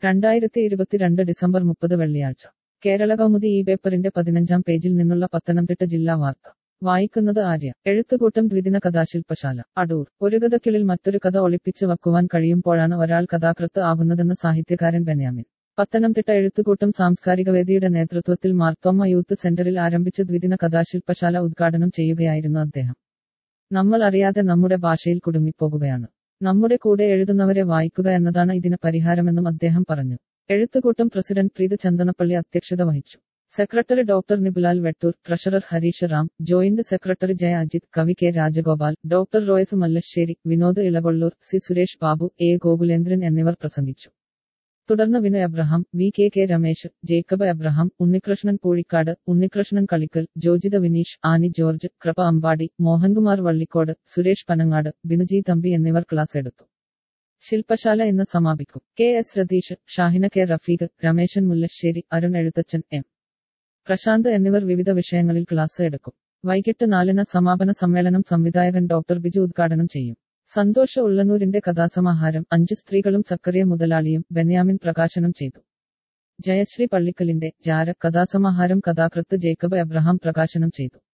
രണ്ടായിരത്തി ഇരുപത്തിരണ്ട് ഡിസംബർ മുപ്പത് വെള്ളിയാഴ്ച കേരള കൗമുദി ഈ പേപ്പറിന്റെ പതിനഞ്ചാം പേജിൽ നിന്നുള്ള പത്തനംതിട്ട ജില്ലാ വാർത്ത വായിക്കുന്നത് ആര്യ എഴുത്തുകൂട്ടം ദ്വിദിന കഥാശില്പശാല അടൂർ ഒരു കഥയ്ക്കുള്ളിൽ മറ്റൊരു കഥ ഒളിപ്പിച്ച് വക്കുവാൻ കഴിയുമ്പോഴാണ് ഒരാൾ കഥാകൃത്ത് ആകുന്നതെന്ന് സാഹിത്യകാരൻ ബെന്യാമിൻ പത്തനംതിട്ട എഴുത്തുകൂട്ടം സാംസ്കാരിക വേദിയുടെ നേതൃത്വത്തിൽ മാർത്തോമ്മ യൂത്ത് സെന്ററിൽ ആരംഭിച്ച ദ്വിദിന കഥാശില്പശാല ഉദ്ഘാടനം ചെയ്യുകയായിരുന്നു അദ്ദേഹം നമ്മൾ അറിയാതെ നമ്മുടെ ഭാഷയിൽ കുടുങ്ങിപ്പോകുകയാണ് നമ്മുടെ കൂടെ എഴുതുന്നവരെ വായിക്കുക എന്നതാണ് ഇതിന് പരിഹാരമെന്നും അദ്ദേഹം പറഞ്ഞു എഴുത്തുകൂട്ടം പ്രസിഡന്റ് പ്രീത് ചന്ദനപ്പള്ളി അധ്യക്ഷത വഹിച്ചു secretary doctor Nibulal Vettoor treasurer Harish Ram joint secretary Jaya Ajith കവി K Rajagopal doctor Royes Mallassery Vinod Elakollur C Suresh Babu A Gokulendran എന്നിവർ പ്രസംഗിച്ചു തുടർന്ന് Vinay Abraham V K K Ramesh Jacob Abraham Unnikrishnan Poozhikkad Unnikrishnan Kalikkal Jojitha Vineesh Annie George Kripa Ambadi Mohankumar Vallicode Suresh Panangad ബിനുജി Thampi എന്നിവർ ക്ലാസ് എടുത്തു ശില്പശാല ഇന്ന് സമാപിക്കും K S Ratheesh Shahina K Rafeeq Rameshan Mullassery Arun Ezhuthachan M Prashanth എന്നിവർ വിവിധ വിഷയങ്ങളിൽ ക്ലാസ് എടുക്കും വൈകിട്ട് നാലിന് സമാപന സമ്മേളനം സംവിധായകൻ ഡോക്ടർ ബിജു ഉദ്ഘാടനം ചെയ്യും സന്തോഷ ഉള്ളനൂരിന്റെ കഥാസമാഹാരം അഞ്ച് സ്ത്രീകളും സക്കറിയ മുതലാളിയും ബെന്യാമിൻ പ്രകാശനം ചെയ്തു ജയശ്രീ പള്ളിക്കലിന്റെ ജാര കഥാസമാഹാരം കഥാകൃത്ത് ജേക്കബ് എബ്രഹാം പ്രകാശനം ചെയ്തു